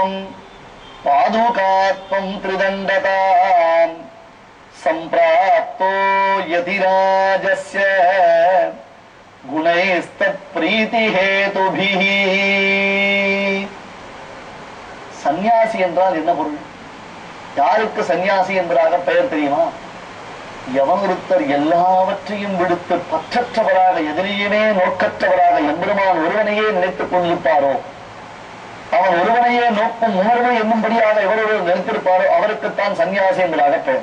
பாதுகாத்வம் திரிதண்டதாம் சம்பிராப்தோ யதிராஜஸ்ய குணைஸ்தத் பிரீதி ஹேதுபிஹி சந்நியாசி என்றால் என்ன பொருள் யாருக்கு சந்நியாசி என்பதாக பெயர் தெரியுமா எவன் ஒருத்தர் எல்லாவற்றையும் விடுத்து பற்றற்றவராக எதிரியுமே நோக்கற்றவராக எம்பெருமான் ஒருவனையே நினைத்துக் கொண்டிருப்பாரோ அவன் ஒருவனையே நோக்கும் உணர்வு என்னும்படியாக எவர் ஒருவர் நினைத்திருப்பாரோ அவருக்குத்தான் சந்நியாசி என்பதாக பெயர்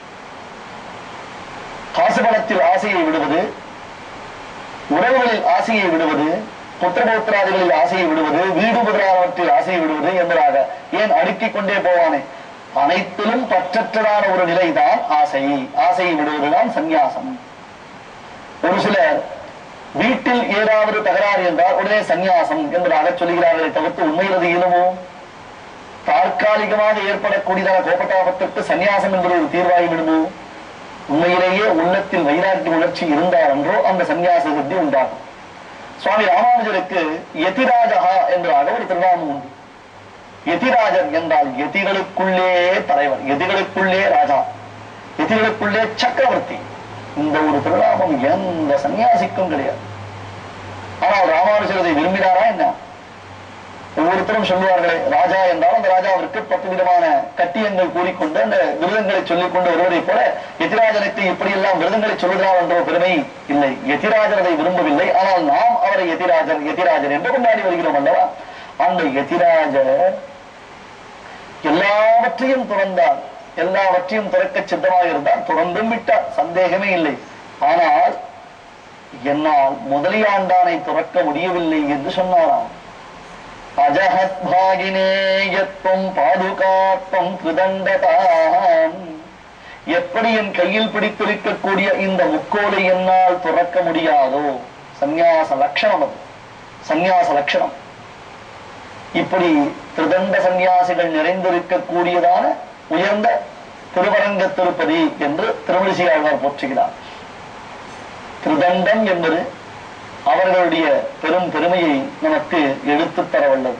காசுபணத்தில் ஆசையை விடுவது உறவுகளில் ஆசையை விடுவது புத்திரபோத்திராதிகளில் ஆசையை விடுவது வீடு முதலானவற்றில் ஆசையை விடுவது என்பதாக ஏன் அடுக்கிக் கொண்டே போவானே அனைத்திலும் பற்றற்றதான ஒரு நிலைதான் ஆசை ஆசையை விடுவதுதான் சந்நியாசம் ஒரு சிலர் வீட்டில் ஏதாவது தகராறு என்றால் உடனே சந்நியாசம் என்பதாக சொல்லுகிறார்களே தவிர்த்து உண்மையில் அது இயலுமோ தற்காலிகமாக ஏற்படக்கூடியதான கோபதாபத்திற்கு சந்நியாசம் என்பது ஒரு தீர்வாகி விடுமோ உண்மையிலேயே உள்ளத்தில் வைராக்கிய உணர்ச்சி இருந்தால் என்றோ அந்த சந்நியாச சித்தி உண்டாகும் சுவாமி ராமானுஜருக்கு யதிராஜகா என்றாக ஒரு திருநாமம் உண்டு யதிராஜர் என்றால் யதிகளுக்குள்ளே தலைவர் யதிகளுக்குள்ளே ராஜா யதிகளுக்குள்ளே சக்கரவர்த்தி இந்த ஒரு திருநாமம் எந்த சன்னியாசிக்கும் கிடையாது ஆனால் ராமானுஜர் அதை விரும்பினாரா என்ன ஒவ்வொருத்தரும் சொல்லுவார்களே ராஜா என்றால் அந்த ராஜாவிற்கு பத்து விதமான கட்டியங்கள் கூறிக்கொண்டு அந்த விருதங்களை சொல்லிக் கொண்டு வருவதை போல எதிராஜனுக்கு இப்படியெல்லாம் விருதங்களை சொல்லுகிறார் என்ற ஒரு பெருமை இல்லை எதிராஜர் அதை விரும்பவில்லை ஆனால் நாம் அவரை எதிராஜர் எதிராஜர் என்று கொண்டாடி வருகிறோம் அல்லவா அந்த எதிராஜர் எல்லாவற்றையும் துறந்தார் எல்லாவற்றையும் துறக்க சித்தமாக இருந்தார் துறந்தும் விட்டார் சந்தேகமே இல்லை ஆனால் என்னால் முதலியாண்டானை துறக்க முடியவில்லை என்று சொன்னாராம் அஜஹத் பாகினேயத்துவம் பாதுகாத்தம் கிருதண்டதாம் எப்படி என் கையில் பிடித்திருக்கக்கூடிய இந்த முக்கோலை என்னால் துறக்க முடியாதோ சந்நியாச லட்சணம் அது சந்நியாச லட்சணம் இப்படி திருதண்ட சந்நியாசிகள் நிறைந்திருக்கக்கூடியதான உயர்ந்த திருவரங்க திருப்பதி என்று திருமலிசி ஆழ்வார் போற்றுகிறார் திருதண்டம் என்பது அவர்களுடைய பெரும் பெருமையை நமக்கு எடுத்துத் தர வல்லது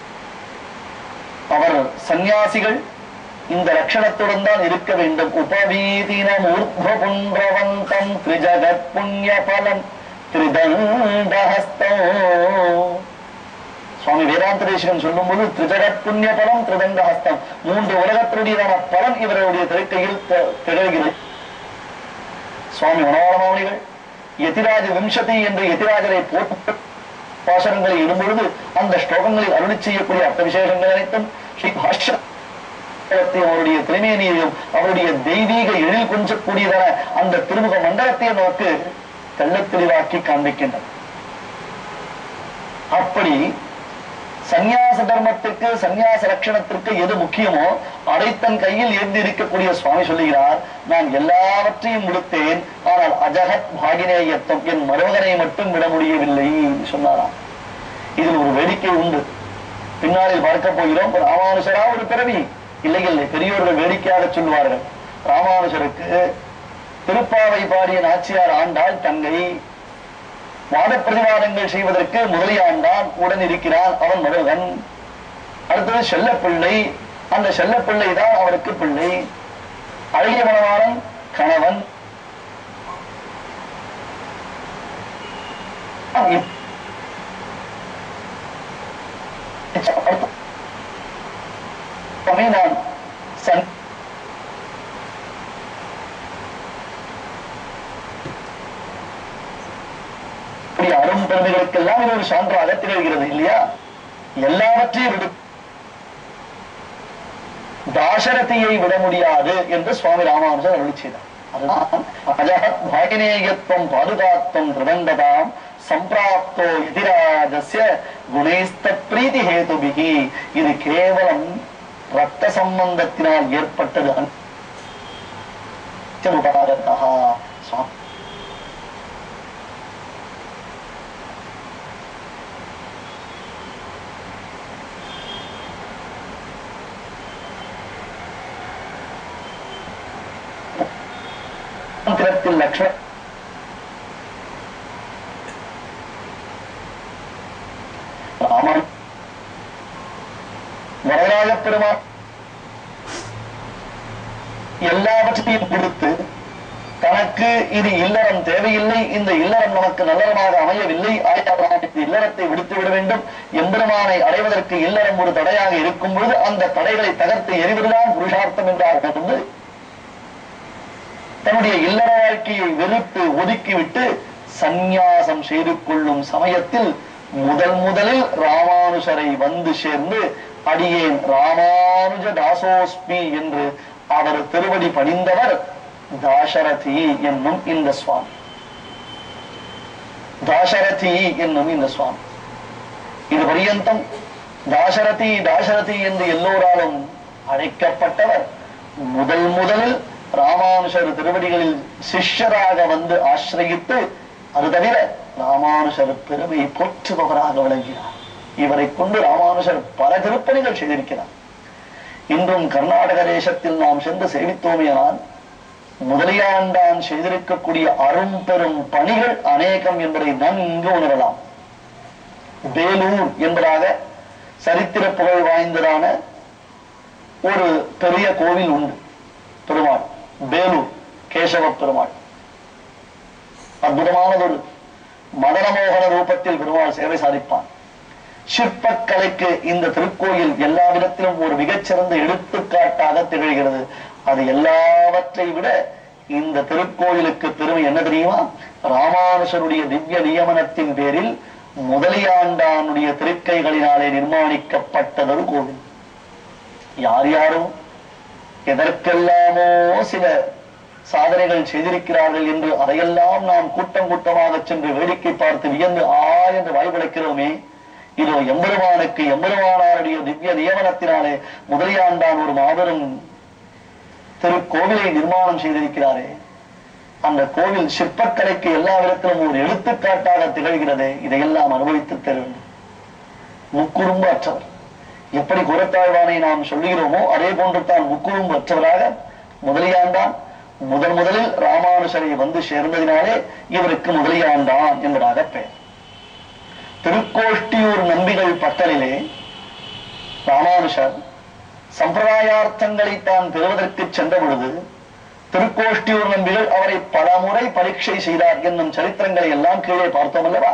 அவர் சந்நியாசிகள் இந்த லட்சணத்துடன் தான் இருக்க வேண்டும் உபவீதினம் ஊர்துவபுன்றவந்தம் திரிஜகத் புண்ணிய பலம் திரிதண்டஹஸ்தோ சுவாமி வேதாந்த தேசிகன் சொல்லும்போது திரிஜகத் புண்ணிய பலம் திரிதண்டஹஸ்தம் மூன்று உலகத்தினுடையதான பலன் இவருடைய திருக்கையில் தி- திகழ்கிறது சுவாமி மனோரமாவணிகள் எதிராஜ விம்சதி என்று எதிராஜரை போட்டு பாசனங்களை இடும்பொழுது அந்த ஸ்லோகங்களில் அருளி செய்யக்கூடிய அர்த்த விசேஷங்கள் அனைத்தும் ஸ்ரீ பாஷ்ய அவருடைய திருமேனியையும் அவருடைய தெய்வீக எழில் கொஞ்சக்கூடியதான அந்த திருமுக மண்டலத்தையும் நமக்கு தெள்ளத் தெளிவாக்கி காண்பிக்கின்றன அப்படி சந்நியாச தர்மத்திற்கு சந்நியாச லட்சணத்திற்கு எது முக்கியமோ அதை தன் கையில் ஏந்தி இருக்கக்கூடிய சுவாமி சொல்லுகிறார் நான் எல்லாவற்றையும் விடுத்தேன் ஆனால் அஜகத் பாகினேயத்துவம் என் மருமகனை மட்டும் விட முடியவில்லை என்று சொன்னாராம் இதில் ஒரு வேடிக்கை உண்டு பின்னாளில் பார்க்க போகிறோம் ராமானுஜரா ஒரு பிறவி இல்லை இல்லை பெரியோர்கள் வேடிக்கையாக சொல்லுவார்கள் ராமானுஜருக்கு திருப்பாவை பாடிய நாச்சியார் ஆண்டாள் தங்கை வாத பிரதிவாதங்கள் செய்வதற்கு முதலியாண்டான் உடன் இருக்கிறான் அவன் மருகன் அடுத்தது செல்லப்பிள்ளை அந்த செல்லப்பிள்ளை தான் அவருக்கு பிள்ளை அழகிய மணவாளன் கணவன் நான் சன் இப்படி அரும் பெருமைகளுக்கெல்லாம் இது ஒரு சான்றாக திகழ்கிறது இல்லையா எல்லாவற்றையும் விடு தாசரதியை விட முடியாது என்று சுவாமி ராமானுஜர் அருளி செய்தார் அதுதான் அஜகத் பாகினேயத்துவம் பாதுகாத்துவம் திருதண்டதாம் சம்பிராப்தோ எதிராஜஸ்ய குணேஸ்த பிரீதி ஹேதுபிகி இது கேவலம் ரத்த சம்பந்தத்தினால் ஏற்பட்டது அனுபவத்தா சுவாமி மந்திரத்தில் லட்சணம் ராமன் வரலாறு எம்பெருமான் எல்லாவற்றையும் கொடுத்து தனக்கு இது இல்லறம் தேவையில்லை இந்த இல்லறம் நமக்கு நல்லறமாக அமையவில்லை ஆயிரம் இந்த இல்லறத்தை விடுத்து விட வேண்டும் எம்பெருமானை அடைவதற்கு இல்லறம் ஒரு தடையாக இருக்கும் பொழுது அந்த தடைகளை தகர்த்து எறிவதுதான் புருஷார்த்தம் என்றார் உணர்ந்து தன்னுடைய இல்லற வாழ்க்கையை வெறுத்து ஒதுக்கிவிட்டு சந்நியாசம் செய்து கொள்ளும் சமயத்தில் முதல் முதலில் ராமானுஜரை வந்து சேர்ந்து அடியேன் ராமானுஜ தாசோஸ்மி என்று அவர் திருவடி பணிந்தவர் தாசரதி என்னும் இந்த சுவாமி தாசரதி என்னும் இந்த சுவாமி இது பரியந்தம் தாசரதி தாசரதி என்று எல்லோராலும் அழைக்கப்பட்டவர் முதல் முதலில் ராமானுஷர் திருவடிகளில் சிஷ்யராக வந்து ஆசிரயித்து அது தவிர ராமானுஷர் பெருமையை போற்றுபவராக விளங்கினார் இவரை கொண்டு ராமானுஷர் பல திருப்பணிகள் செய்திருக்கிறார் இன்றும் கர்நாடக தேசத்தில் நாம் சென்று சேவித்தோமையானால் முதலியாண்டான் செய்திருக்கக்கூடிய அரும்பெரும் பணிகள் அநேகம் என்பதை நன்கு உணரலாம் வேலூர் என்பதாக சரித்திர புகழ் வாய்ந்ததான ஒரு பெரிய கோவில் உண்டு பெருமாள் வேலூர் கேசவ பெருமாள் அற்புதமானதொரு மதனமோகன ரூபத்தில் பெருமாள் சேவை சாதிப்பான் சிற்பக்கலைக்கு இந்த திருக்கோயில் எல்லா விதத்திலும் ஒரு மிகச்சிறந்த எடுத்துக்காட்டாக திகழ்கிறது அது எல்லாவற்றை விட இந்த திருக்கோயிலுக்கு பெருமை என்ன தெரியுமா ராமானுஷருடைய திவ்ய நியமனத்தின் பேரில் முதலியாண்டானுடைய திருக்கைகளினாலே நிர்மாணிக்கப்பட்டதொரு கோவில் யார் யாரும் எதற்கெல்லாமோ சில சாதனைகள் செய்திருக்கிறார்கள் என்று அதையெல்லாம் நாம் கூட்டம் கூட்டமாக சென்று வேடிக்கை பார்த்து வியந்து ஆ என்று வாய்வழைக்கிறோமே இதோ எம்பெருமானுக்கு எம்பெருமானாருடைய திவ்ய நியமனத்தினாலே முதலியாண்டான் ஒரு மாபெரும் திருக்கோவிலை நிர்மாணம் செய்திருக்கிறாரே அந்த கோவில் சிற்பக்கலைக்கு எல்லா விதத்திலும் ஒரு எடுத்துக்காட்டாக திகழ்கிறது இதையெல்லாம் அனுபவித்து தர வேண்டும் முக்குறும்பு அற்றவர் எப்படி குரத்தாழ்வானை நாம் சொல்லுகிறோமோ அதே போன்று தான் முக்குறும்பு அற்றவராக முதலியாண்டான் முதன் முதலில் ராமானுஷரை வந்து சேர்ந்ததினாலே இவருக்கு முதலியாண்டான் என்பதாக பெயர் திருக்கோஷ்டியூர் நம்பிகள் பட்டலிலே ராமானுஷர் சம்பிரதாயார்த்தங்களை தான் பெறுவதற்கு சென்ற பொழுது திருக்கோஷ்டியூர் நம்பிகள் அவரை பல முறை பரீட்சை செய்தார் என்னும் சரித்திரங்களை எல்லாம் கீழே பார்த்தோம் அல்லவா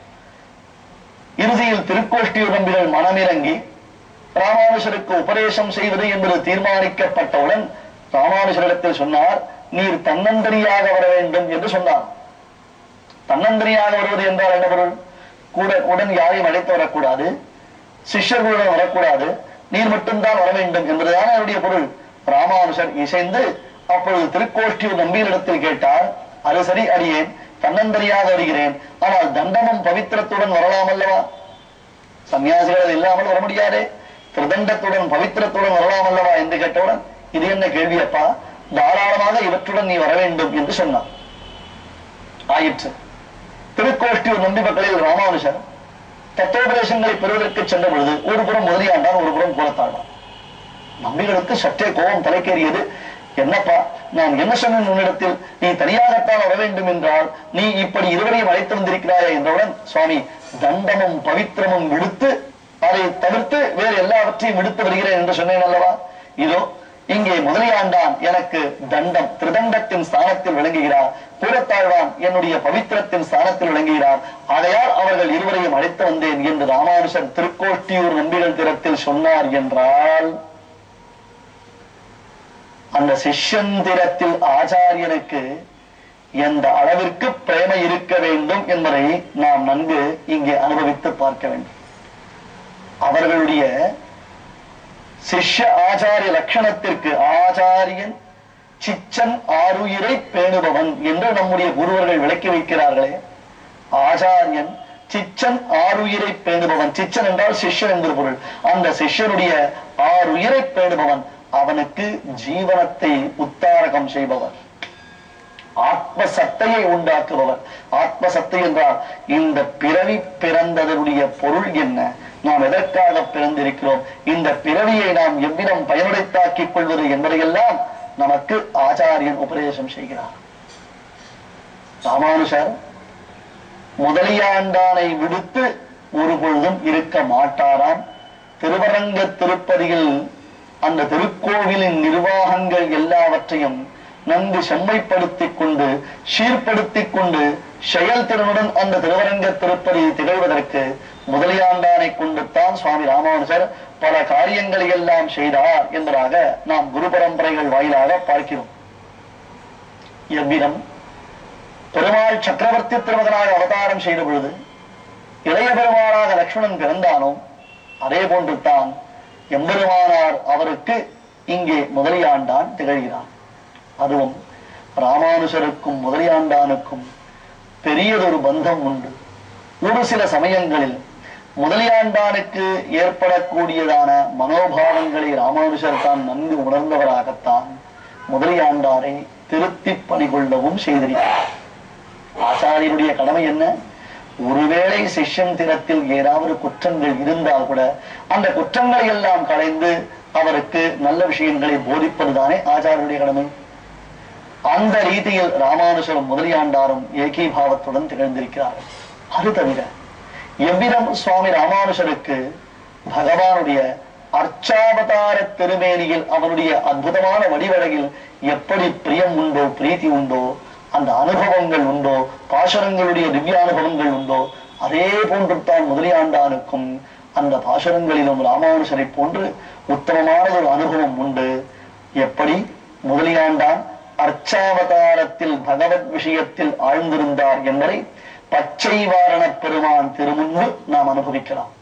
இறுதியில் திருக்கோஷ்டியூர் நம்பிகள் மனமிறங்கி ராமானுஷருக்கு உபதேசம் செய்வது என்பது தீர்மானிக்கப்பட்டவுடன் ராமானுஷரிடத்தில் சொன்னார் நீர் தன்னந்தனியாக வர வேண்டும் என்று சொன்னார் தன்னந்தனியாக வருவது என்றால் என்ன பொருள் கூட உடன் யாரையும் அழைத்து வரக்கூடாது சிஷ்யர்களுடன் வரக்கூடாது நீர் மட்டும்தான் வர வேண்டும் என்பதுதான் அவருடைய பொருள் ராமானுஷர் இசைந்து அப்பொழுது திருக்கோஷ்டியூர் நம்பியிடத்தில் கேட்டார் அது சரி அடியேன் தன்னந்தனியாக வருகிறேன் ஆனால் தண்டமும் பவித்திரத்துடன் வரலாம் அல்லவா சன்னியாசிகள் இல்லாமல் வர முடியாதே திருதண்டத்துடன் பவித்திரத்துடன் வரலாம் அல்லவா என்று கேட்டவுடன் இது என்ன கேள்வி அப்பா தாராளமாக இவற்றுடன் நீ வர வேண்டும் என்று சொன்னார் ஆயிற்று திருக்கோஷ்டியூர் நம்பி மக்களில் ராமானுஷர் தத்துவோபதேசங்களை பெறுவதற்கு சென்ற பொழுது ஒரு புறம் முதலியாண்டான் ஒரு புறம் கூறத்தாழ்வான் நம்பிகளுக்கு சற்றே கோபம் தலைக்கேறியது என்னப்பா நான் என்ன சொன்னேன் உன்னிடத்தில் நீ தனியாகத்தான் வர வேண்டும் என்றால் நீ இப்படி இருவரையும் அழைத்து வந்திருக்கிறாயா என்றவுடன் சுவாமி தண்டமும் பவித்திரமும் விடுத்து அதை தவிர்த்து வேறு எல்லாவற்றையும் விடுத்து வருகிறேன் என்று சொன்னேன் அல்லவா இதோ இங்கே முதலியாண்டான் எனக்கு தண்டம் திருதண்டத்தின் ஸ்தானத்தில் விளங்குகிறார் கூடத்தாழ்வான் என்னுடைய பவித்திரத்தின் ஸ்தானத்தில் விளங்குகிறார் ஆகையால் அவர்கள் இருவரையும் அழைத்து வந்தேன் என்று ராமானுஷர் திருக்கோஷ்டியூர் நம்பிகள் திறத்தில் சொன்னார் என்றால் அந்த சிஷ்யந்திரத்தில் ஆச்சாரியனுக்கு எந்த அளவிற்கு பிரேமை இருக்க வேண்டும் என்பதை நாம் நன்கு இங்கே அனுபவித்து பார்க்க வேண்டும் அவர்களுடைய சிஷ்ய ஆச்சாரிய லட்சணத்திற்கு ஆச்சாரியன் சிச்சன் ஆருயிரை பேணுபவன் என்று நம்முடைய குருவர்கள் விளக்கி வைக்கிறார்களே ஆச்சாரியன் சிச்சன் ஆறுயிரை பேணுபவன் சிச்சன் என்றால் சிஷ்யன் என்பது பொருள் அந்த சிஷ்யனுடைய ஆறுயிரை பேணுபவன் அவனுக்கு ஜீவனத்தை உத்தாரகம் செய்பவர் ஆத்ம சத்தையை உண்டாக்குபவர் ஆத்ம சத்தை என்றால் இந்த பிறவி பிறந்ததனுடைய பொருள் என்ன நாம் எதற்காக பிறந்திருக்கிறோம் இந்த பிறவியை நாம் எவ்விதம் பயனுடைத்தாக்கிக் கொள்வது என்பதையெல்லாம் நமக்கு ஆச்சாரியன் உபதேசம் செய்கிறார் ராமானுஷர் முதலியாண்டானை விடுத்து ஒரு பொழுதும் இருக்க மாட்டாராம் திருவரங்க திருப்பதியில் அந்த திருக்கோவிலின் நிர்வாகங்கள் எல்லாவற்றையும் நன்கு செம்மைப்படுத்திக் கொண்டு சீர்படுத்திக் கொண்டு செயல்திறனுடன் அந்த திருவரங்க திருப்பதி திகழ்வதற்கு முதலியாண்டானை கொண்டுத்தான் சுவாமி ராமானுஜர் பல காரியங்களை எல்லாம் செய்தார் என்பதாக நாம் குரு பரம்பரைகள் வாயிலாக பார்க்கிறோம் எவ்விதம் பெருமாள் சக்கரவர்த்தி திருமகனாக அவதாரம் செய்த பொழுது இளைய பெருமாளாக லக்ஷ்மணன் பிறந்தானோ அதே போன்று தான் எம்பெருமானார் அவருக்கு இங்கே முதலியாண்டான் திகழ்கிறார் அதுவும் ராமானுஜருக்கும் முதலியாண்டானுக்கும் பெரியதொரு பந்தம் உண்டு ஒரு சில சமயங்களில் முதலியாண்டானுக்கு ஏற்படக்கூடியதான மனோபாவங்களை ராமானுஜர் தான் நன்கு உணர்ந்தவராகத்தான் முதலியாண்டாரை திருத்தி பணிகொள்ளவும் செய்திருக்கிறார் ஆச்சாரியனுடைய கடமை என்ன ஒருவேளை சிஷ்யன் தினத்தில் ஏதாவது குற்றங்கள் இருந்தால் கூட அந்த குற்றங்களை எல்லாம் களைந்து அவருக்கு நல்ல விஷயங்களை போதிப்பதுதானே ஆச்சாரியனுடைய கடமை அந்த ரீதியில் ராமானுஜரும் முதலியாண்டாரும் ஏகீபாவத்துடன் திகழ்ந்திருக்கிறார்கள் அது தவிர எவ்விதம் சுவாமி ராமானுஜருக்கு பகவானுடைய அர்ச்சாவதார திருமேனியில் அவனுடைய அற்புதமான வடிவழகில் எப்படி பிரியம் உண்டோ பிரீத்தி உண்டோ அந்த அனுபவங்கள் உண்டோ பாசரங்களுடைய திவ்ய அனுபவங்கள் உண்டோ அதே போன்று தான் முதலியாண்டானுக்கும் அந்த பாசரங்களிலும் ராமானுஜரை போன்று உத்தமமான ஒரு அனுபவம் உண்டு எப்படி முதலியாண்டான் அர்ச்சாவதாரத்தில் பகவத் விஷயத்தில் ஆழ்ந்திருந்தார் என்பதை பச்சை வாரண பெருமான் திருமுன்பு நாம் அனுபவிக்கலாம்